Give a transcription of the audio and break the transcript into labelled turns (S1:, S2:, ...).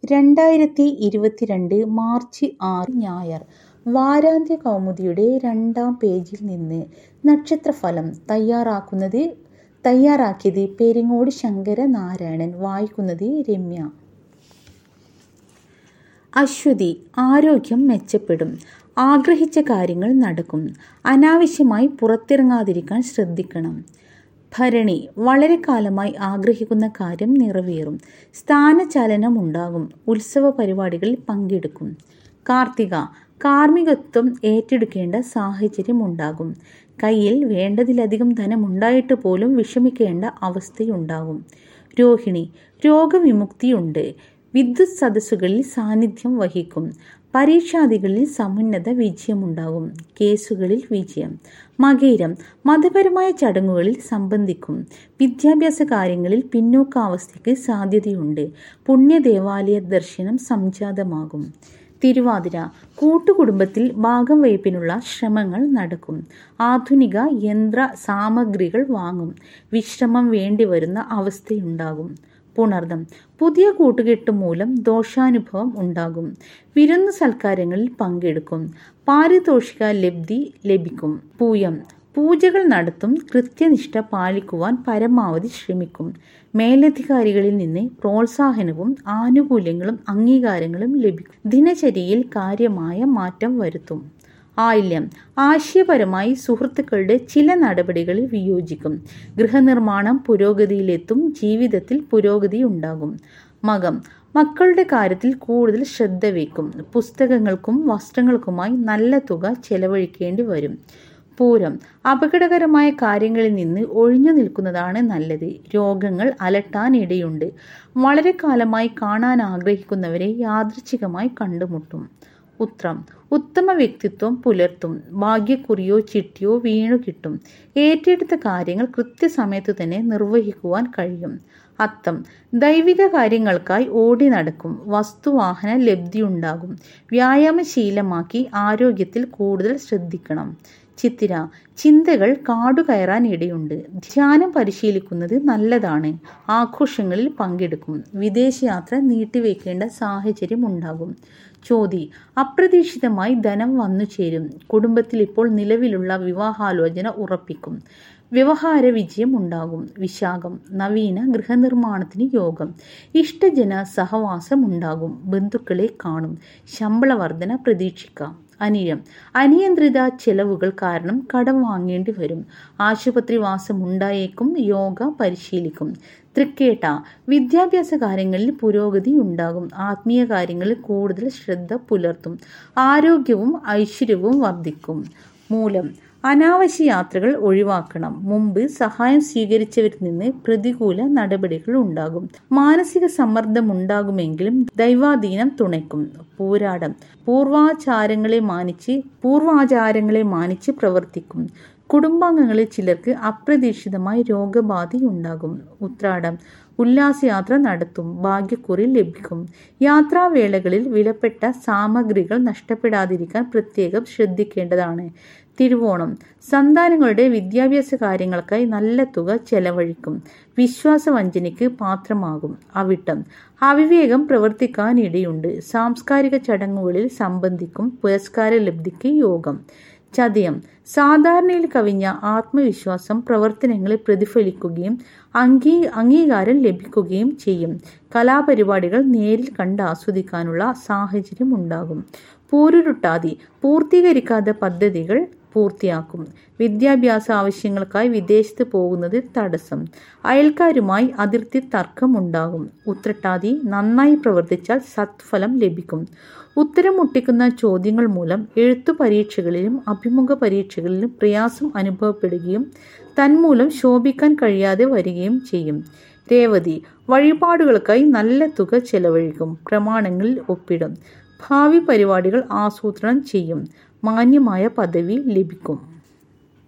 S1: രണ്ടായിരത്തി ഇരുപത്തിരണ്ട് മാർച്ച് ആറ് ഞായർ വാരാന്ത്യ കൗമുദിയുടെ രണ്ടാം പേജിൽ നിന്ന് നക്ഷത്രഫലം തയ്യാറാക്കുന്നത് തയ്യാറാക്കിയത് പെരിങ്ങോട് ശങ്കര നാരായണൻ വായിക്കുന്നത് രമ്യ അശ്വതി ആരോഗ്യം മെച്ചപ്പെടും ആഗ്രഹിച്ച കാര്യങ്ങൾ നടക്കും അനാവശ്യമായി പുറത്തിറങ്ങാതിരിക്കാൻ ശ്രദ്ധിക്കണം ഭരണി വളരെ കാലമായി ആഗ്രഹിക്കുന്ന കാര്യം നിറവേറും സ്ഥാനചലനം ഉണ്ടാകും ഉത്സവ പരിപാടികളിൽ പങ്കെടുക്കും കാർത്തിക കാർമ്മികത്വം ഏറ്റെടുക്കേണ്ട സാഹചര്യം ഉണ്ടാകും കയ്യിൽ വേണ്ടതിലധികം ധനമുണ്ടായിട്ട് പോലും വിഷമിക്കേണ്ട അവസ്ഥയുണ്ടാകും രോഹിണി രോഗവിമുക്തിയുണ്ട് വിദ്യുത് സദസ്സുകളിൽ സാന്നിധ്യം വഹിക്കും പരീക്ഷാദികളിൽ സമുന്നത വിജയമുണ്ടാകും കേസുകളിൽ വിജയം മകേരം മതപരമായ ചടങ്ങുകളിൽ സംബന്ധിക്കും വിദ്യാഭ്യാസ കാര്യങ്ങളിൽ പിന്നോക്കാവസ്ഥയ്ക്ക് സാധ്യതയുണ്ട് പുണ്യദേവാലയ ദർശനം സംജാതമാകും തിരുവാതിര കൂട്ടുകുടുംബത്തിൽ ഭാഗം വയ്പിനുള്ള ശ്രമങ്ങൾ നടക്കും ആധുനിക യന്ത്ര സാമഗ്രികൾ വാങ്ങും വിശ്രമം വേണ്ടിവരുന്ന അവസ്ഥയുണ്ടാകും പുണർദം പുതിയ കൂട്ടുകെട്ട് മൂലം ദോഷാനുഭവം ഉണ്ടാകും വിരുന്ന് സൽക്കാരങ്ങളിൽ പങ്കെടുക്കും പാരിതോഷിക ലബ്ധി ലഭിക്കും പൂയം പൂജകൾ നടത്തും കൃത്യനിഷ്ഠ പാലിക്കുവാൻ പരമാവധി ശ്രമിക്കും മേലധികാരികളിൽ നിന്ന് പ്രോത്സാഹനവും ആനുകൂല്യങ്ങളും അംഗീകാരങ്ങളും ലഭിക്കും ദിനചര്യയിൽ കാര്യമായ മാറ്റം വരുത്തും ആയില്യം ആശയപരമായി സുഹൃത്തുക്കളുടെ ചില നടപടികളിൽ വിയോജിക്കും ഗൃഹനിർമ്മാണം പുരോഗതിയിലെത്തും ജീവിതത്തിൽ പുരോഗതി ഉണ്ടാകും മകം മക്കളുടെ കാര്യത്തിൽ കൂടുതൽ ശ്രദ്ധ വയ്ക്കും പുസ്തകങ്ങൾക്കും വസ്ത്രങ്ങൾക്കുമായി നല്ല തുക ചെലവഴിക്കേണ്ടി വരും പൂരം അപകടകരമായ കാര്യങ്ങളിൽ നിന്ന് ഒഴിഞ്ഞു നിൽക്കുന്നതാണ് നല്ലത് രോഗങ്ങൾ അലട്ടാനിടയുണ്ട് വളരെ കാലമായി കാണാൻ ആഗ്രഹിക്കുന്നവരെ യാദൃച്ഛികമായി കണ്ടുമുട്ടും ഉത്രം ഉത്തമ വ്യക്തിത്വം പുലർത്തും ഭാഗ്യക്കുറിയോ ചിട്ടിയോ വീണു കിട്ടും ഏറ്റെടുത്ത കാര്യങ്ങൾ കൃത്യസമയത്ത് തന്നെ നിർവഹിക്കുവാൻ കഴിയും അത്തം ദൈവിക കാര്യങ്ങൾക്കായി ഓടി നടക്കും വസ്തുവാഹന ലബ്ധിയുണ്ടാകും വ്യായാമശീലമാക്കി ആരോഗ്യത്തിൽ കൂടുതൽ ശ്രദ്ധിക്കണം ചിത്തിര ചിന്തകൾ കാടുകയറാൻ ഇടയുണ്ട് ധ്യാനം പരിശീലിക്കുന്നത് നല്ലതാണ് ആഘോഷങ്ങളിൽ പങ്കെടുക്കും വിദേശയാത്ര നീട്ടിവെക്കേണ്ട സാഹചര്യം ഉണ്ടാകും ചോതി അപ്രതീക്ഷിതമായി ധനം വന്നു ചേരും കുടുംബത്തിൽ ഇപ്പോൾ നിലവിലുള്ള വിവാഹാലോചന ഉറപ്പിക്കും വ്യവഹാര വിജയം ഉണ്ടാകും വിശാഖം നവീന ഗൃഹനിർമ്മാണത്തിന് യോഗം ഇഷ്ടജന സഹവാസം ഉണ്ടാകും ബന്ധുക്കളെ കാണും ശമ്പള വർധന പ്രതീക്ഷിക്കാം അനിയം അനിയന്ത്രിത ചെലവുകൾ കാരണം കടം വാങ്ങേണ്ടി വരും ആശുപത്രി വാസം ഉണ്ടായേക്കും യോഗ പരിശീലിക്കും തൃക്കേട്ട വിദ്യാഭ്യാസ കാര്യങ്ങളിൽ പുരോഗതി ഉണ്ടാകും ആത്മീയ കാര്യങ്ങളിൽ കൂടുതൽ ശ്രദ്ധ പുലർത്തും ആരോഗ്യവും ഐശ്വര്യവും വർദ്ധിക്കും മൂലം അനാവശ്യ യാത്രകൾ ഒഴിവാക്കണം മുമ്പ് സഹായം സ്വീകരിച്ചവരിൽ നിന്ന് പ്രതികൂല നടപടികൾ ഉണ്ടാകും മാനസിക സമ്മർദ്ദം ഉണ്ടാകുമെങ്കിലും ദൈവാധീനം തുണയ്ക്കും പൂരാടം പൂർവാചാരങ്ങളെ മാനിച്ച് പൂർവാചാരങ്ങളെ മാനിച്ച് പ്രവർത്തിക്കും കുടുംബാംഗങ്ങളിൽ ചിലർക്ക് അപ്രതീക്ഷിതമായി രോഗബാധയുണ്ടാകും ഉത്രാടം ഉല്ലാസയാത്ര നടത്തും ഭാഗ്യക്കുറി ലഭിക്കും യാത്രാവേളകളിൽ വിലപ്പെട്ട സാമഗ്രികൾ നഷ്ടപ്പെടാതിരിക്കാൻ പ്രത്യേകം ശ്രദ്ധിക്കേണ്ടതാണ് തിരുവോണം സന്താനങ്ങളുടെ വിദ്യാഭ്യാസ കാര്യങ്ങൾക്കായി നല്ല തുക ചെലവഴിക്കും വിശ്വാസവഞ്ചനയ്ക്ക് പാത്രമാകും അവിട്ടം അവിവേകം പ്രവർത്തിക്കാനിടയുണ്ട് സാംസ്കാരിക ചടങ്ങുകളിൽ സംബന്ധിക്കും പുരസ്കാര ലബ്ധിക്ക് യോഗം ചതയം സാധാരണയിൽ കവിഞ്ഞ ആത്മവിശ്വാസം പ്രവർത്തനങ്ങളെ പ്രതിഫലിക്കുകയും അംഗീ അംഗീകാരം ലഭിക്കുകയും ചെയ്യും കലാപരിപാടികൾ നേരിൽ കണ്ട് ആസ്വദിക്കാനുള്ള സാഹചര്യം ഉണ്ടാകും പൂരുരുട്ടാതി പൂർത്തീകരിക്കാത്ത പദ്ധതികൾ പൂർത്തിയാക്കും വിദ്യാഭ്യാസ ആവശ്യങ്ങൾക്കായി വിദേശത്ത് പോകുന്നത് തടസ്സം അയൽക്കാരുമായി അതിർത്തി തർക്കമുണ്ടാകും ഉത്രട്ടാതി നന്നായി പ്രവർത്തിച്ചാൽ സത്ഫലം ലഭിക്കും ഉത്തരം മുട്ടിക്കുന്ന ചോദ്യങ്ങൾ മൂലം എഴുത്തു പരീക്ഷകളിലും അഭിമുഖ പരീക്ഷകളിലും പ്രയാസം അനുഭവപ്പെടുകയും തന്മൂലം ശോഭിക്കാൻ കഴിയാതെ വരികയും ചെയ്യും രേവതി വഴിപാടുകൾക്കായി നല്ല തുക ചെലവഴിക്കും പ്രമാണങ്ങളിൽ ഒപ്പിടും ഭാവി പരിപാടികൾ ആസൂത്രണം ചെയ്യും മാന്യമായ പദവി ലഭിക്കും